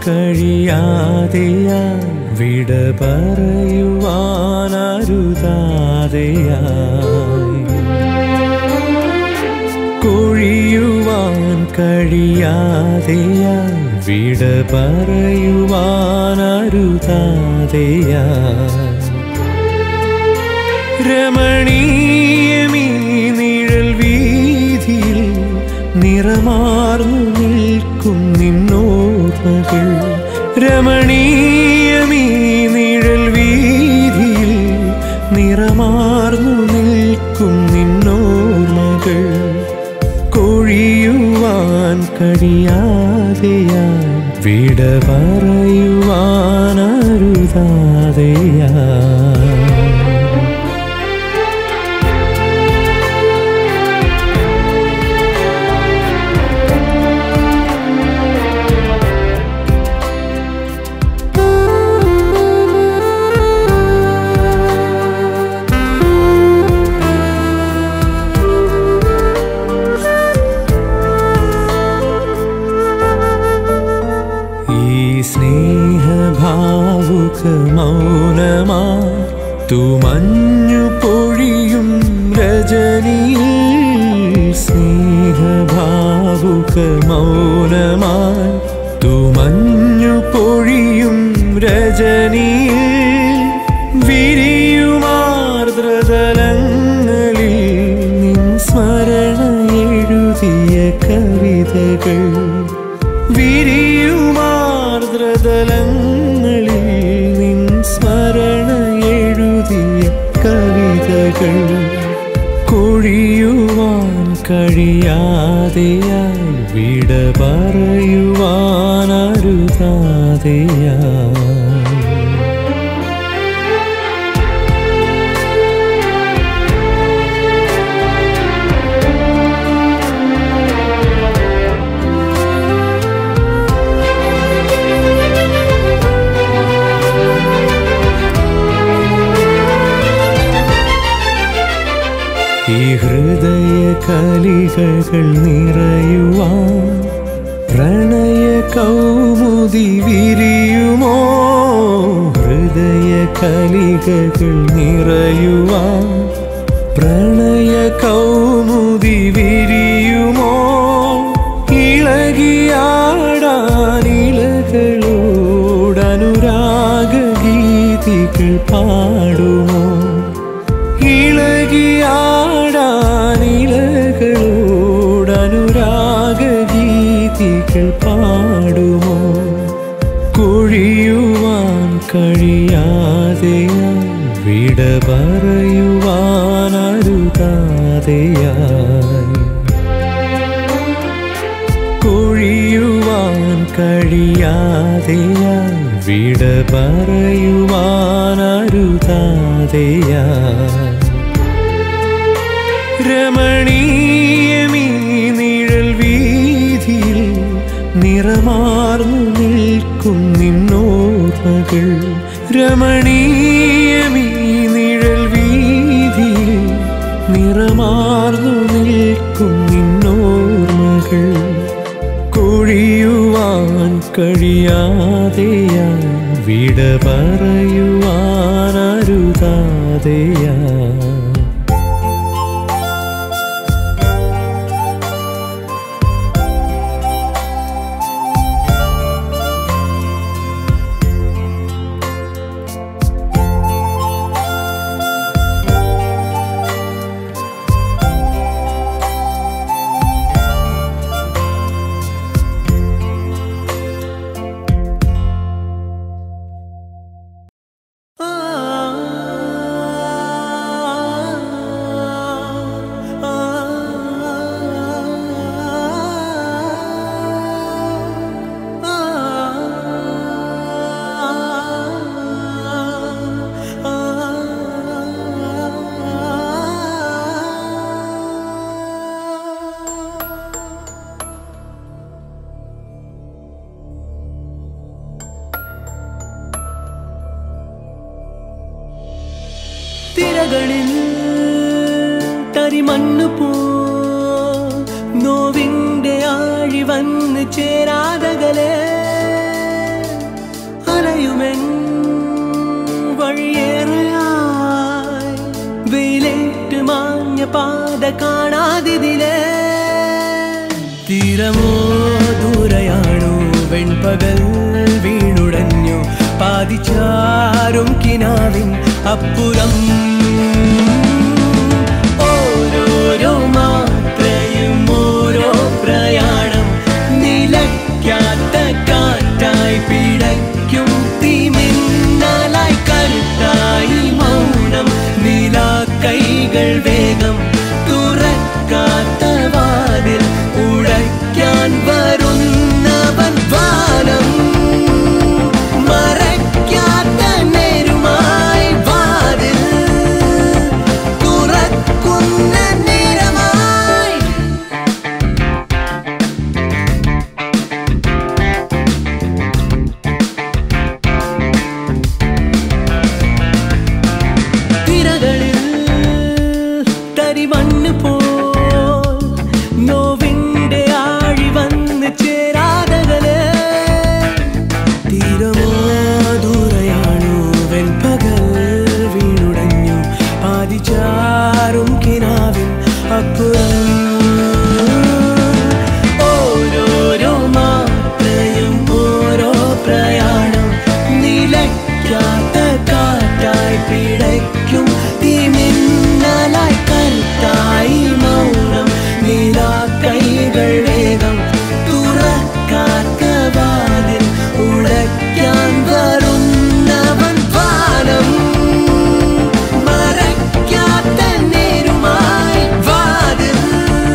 കഴിയാതെയായി വിട പറയുവാനരുതാതെയായി കൊഴിയുവാൻ കഴിയാതെയായി വിട പറയുവാനരുതാതെയായി രമണീയമീ നിഴൽ വീതിയിൽ നിറമാർന്നു നിൽക്കും നിന്നോർമ്മകൾ രമണീയമീ നിഴൽ വീതിയിൽ നിറമാർന്നു നിൽക്കും നിന്നോർമ്മകൾ കൊഴിയുവാൻ കഴിയാതെയായി വിട പറയുവാനരുതാതെയായി ഈ സ്നേഹഭാവുക മൗനമായി തുമഞ്ഞു പൊഴിയും രജനിയിൽ സ്നേഹഭാവുക മൗനമായി തുമഞ്ഞു പൊഴിയും രജനിയിൽ വിരിയുമാർദ്രതലങ്ങളിൽ നിൻ സ്മരണ എഴുതിയ കവിതകൾ വിരിയുമാർദ്രതലങ്ങളിൽ നിൻ സ്മരണ എഴുതിയ കവിതകൾ കൊഴിയുവാൻ കഴിയാതെയായി വിട പറയുവാനരുതാതെയായി ഈ ഹൃദയ കലികകൾ നിറയുവാൻ പ്രണയ കൗമുദി വിരിയുമോ ഹൃദയ കലികകൾ നിറയുവാൻ പ്രണയ കൗമുദി വിരിയുമോ ഇളകിയാടാൻ ഇളകളോടനുരാഗ ഗീതികൾ പാടുമോ ഇളകിയാടാനിലകളോടനുരാഗ ഗീതികൾ പാടുമോ കൊഴിയുവാൻ കഴിയാതെയായി വിട പറയുവാനരുതാതെയായി കൊഴിയുവാൻ കഴിയാതെയായി വിട പറയുവാനരുതാതെയായി രമണീയമീ നിഴൽ വീതിയിൽ നിറമാർന്നു നിൽക്കും നിന്നോർമ്മകൾ രമണീയമീ നിഴൽ വീതിയിൽ നിറമാർന്നു നിൽക്കും നിന്നോർമ്മകൾ കൊഴിയുവാൻ കഴിയാതെയായി വിട പറയുവാനരുതാതെയായി തിരകളിൽ തരിമണ്ണു പോ നോവിന്റെ ആഴി വന്ന് ചേരാതകലെ ഇരുട്ട് മാഞ്ഞ പാത കാണാതിതിലേ തീരമോ ദൂരയാണോ വെൺപകൽ വീണുടഞ്ഞു പാതിച്ചാരും കിനാവിൻ അപ്പുറം ഓരോരോ മാത്രയും ഓരോ പ്രയാണം നിലയ്ക്കാത്ത കാറ്റായി പിടയ്ക്കും തീമിന്നലായി കരുത്തായി മൗനം നിലാ കൈകൾ വേഗം തുറക്കാത്ത വാതിൽ ഉടയ്ക്കാൻ വരുന്നവൻ വാനം മറയ്ക്കാത്ത നേരുമായി വാതിൽ തുറക്കുന്ന നേരമായി തിരകളിൽ തരിമണ്ണ് പോൽ നോവിന്റെ ആഴി വന്ന് ചേരാതകളെ തീരമോ ദൂരയാണു വെൺപകൽ വീണുടഞ്ഞു പാതിച്ചാറും കിനാവിൻ അപ്പുറം ഓരോരോ മാത്രയും ഓരോ പ്രയാണം നിലയ്ക്കാത്ത കാറ്റായി പിടയ്ക്കും തീമിന്നലായി കരുത്തായി മൗനം നിലാ കൈകൾ വേഗം തുറക്കാത്ത വാതിൽ ഉടയ്ക്കാൻ വരുന്നവൻ വാനം മറയ്ക്കാത്ത നേരുമായി വാതിൽ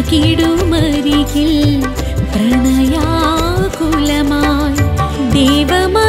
പഴകിടുമരികിൽ പ്രണയാകുലമായി ദേവമാ